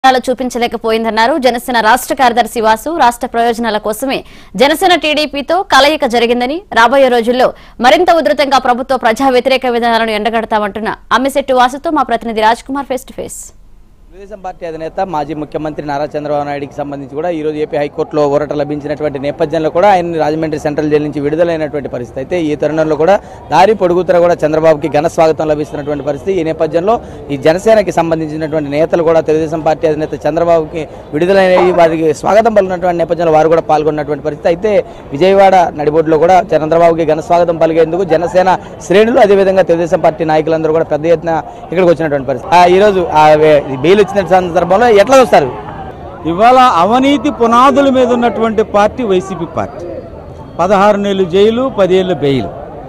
ఫలితాలు చూపించలేకపోయిందన్నారు జనసేన రాష్ట్ర కార్యదర్శి వాసు రాష్ట్ర ప్రయోజనాల కోసమే జనసేన టీడీపీతో కలయిక జరిగిందని రాబోయే రోజుల్లో మరింత ఉధృతంగా ప్రభుత్వ ప్రజా వ్యతిరేక విధానాలను ఎండగడతామంటున్న అమ్మిశెట్టి వాసుతో మా ప్రతినిధి Raj Kumar face to face Telugu Desam party అధినేత మాజీ ముఖ్యమంత్రి నారా చంద్రబాబు నాయుడుకి సంబంధించి కూడా ఈ రోజు ఏపీ హైకోర్టులో ఊరట లభించినటువంటి నేపథ్యంలో కూడా ఆయన రాజమండ్రి సెంట్రల్ జైలు నుంచి విడుదలైనటువంటి పరిస్థితి అయితే ఈ తరుణంలో కూడా దారి పొడుగుతర కూడా చంద్రబాబుకి ఘన స్వాగతం లభిస్తున్నటువంటి పరిస్థితి ఈ నేపథ్యంలో ఈ జనసేనకి సంబంధించినటువంటి నేతలు కూడా తెలుగుదేశం పార్టీ అధినేత చంద్రబాబుకి విడుదలైన వారికి స్వాగతం పలికినటువంటి నేపథ్యంలో వారు కూడా పాల్గొన్నటువంటి పరిస్థితి అయితే విజయవాడ నడిబొడ్డులో కూడా చంద్రబాబుకి ఘన స్వాగతం పలికేందుకు జనసేన శ్రేణులు అదేవిధంగా తెలుగుదేశం పార్టీ నాయకులందరూ కూడా పెద్ద ఎత్తున ఇక్కడికి వచ్చినటువంటి పరిస్థితి ఆ, ఈ రోజు ఆ వే- ఈ బెయిల్ వచ్చిన సందర్భంలో ఎట్లా చూస్తారు ఇవాళ అవినీతి పునాదుల మీద ఉన్నటువంటి పార్టీ వైసీపీ పార్టీ పదహారు నెలలు జైలు పదేళ్ళు బెయిల్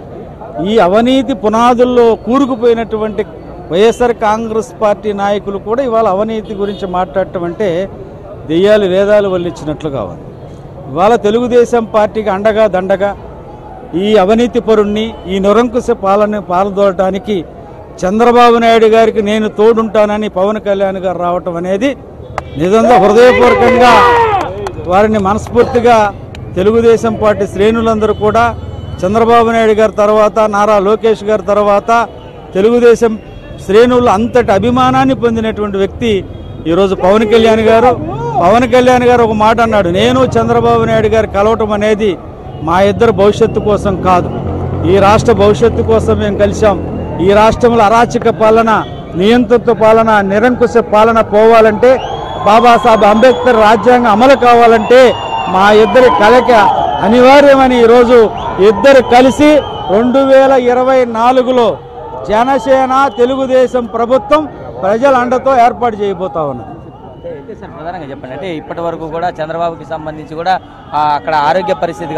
ఈ అవినీతి పునాదుల్లో కూరుకుపోయినటువంటి వైఎస్ఆర్ కాంగ్రెస్ పార్టీ నాయకులు కూడా ఇవాళ అవినీతి గురించి మాట్లాడటం అంటే దెయ్యాలు వేదాలు వల్లించినట్లుగా ఉంది ఇవాళ తెలుగుదేశం పార్టీకి అండగా దండగా ఈ అవినీతి పరుణ్ణి ఈ నిరంకుశ పాలన పాల్దోడటానికి చంద్రబాబు నాయుడు గారికి నేను తోడుంటానని పవన్ కళ్యాణ్ గారు రావటం అనేది నిజంగా హృదయపూర్వకంగా వారిని మనస్ఫూర్తిగా తెలుగుదేశం పార్టీ శ్రేణులందరూ కూడా చంద్రబాబు నాయుడు గారి తర్వాత నారా లోకేష్ గారి తర్వాత తెలుగుదేశం శ్రేణులు అంతటి అభిమానాన్ని పొందినటువంటి వ్యక్తి ఈరోజు పవన్ కళ్యాణ్ గారు పవన్ కళ్యాణ్ గారు ఒక మాట అన్నాడు నేను చంద్రబాబు నాయుడు గారు కలవటం అనేది మా ఇద్దరు భవిష్యత్తు కోసం కాదు ఈ రాష్ట్ర భవిష్యత్తు కోసం మేము కలిశాం ఈ రాష్ట్రంలో అరాచక పాలన నియంత్రిత పాలన నిరంకుశ పాలన పోవాలంటే బాబాసాహెబ్ అంబేద్కర్ రాజ్యాంగం అమలు కావాలంటే మా ఇద్దరి కలక అనివార్యమని ఈరోజు ఇద్దరు కలిసి రెండు వేల ఇరవై నాలుగులో జనసేన తెలుగుదేశం ప్రభుత్వం ప్రజల అండతో ఏర్పాటు చేయబోతా ఉన్నది అయితే సార్ ప్రధానంగా చెప్పండి అంటే ఇప్పటి వరకు కూడా చంద్రబాబుకి సంబంధించి కూడా ఆ, అక్కడ ఆరోగ్య పరిస్థితి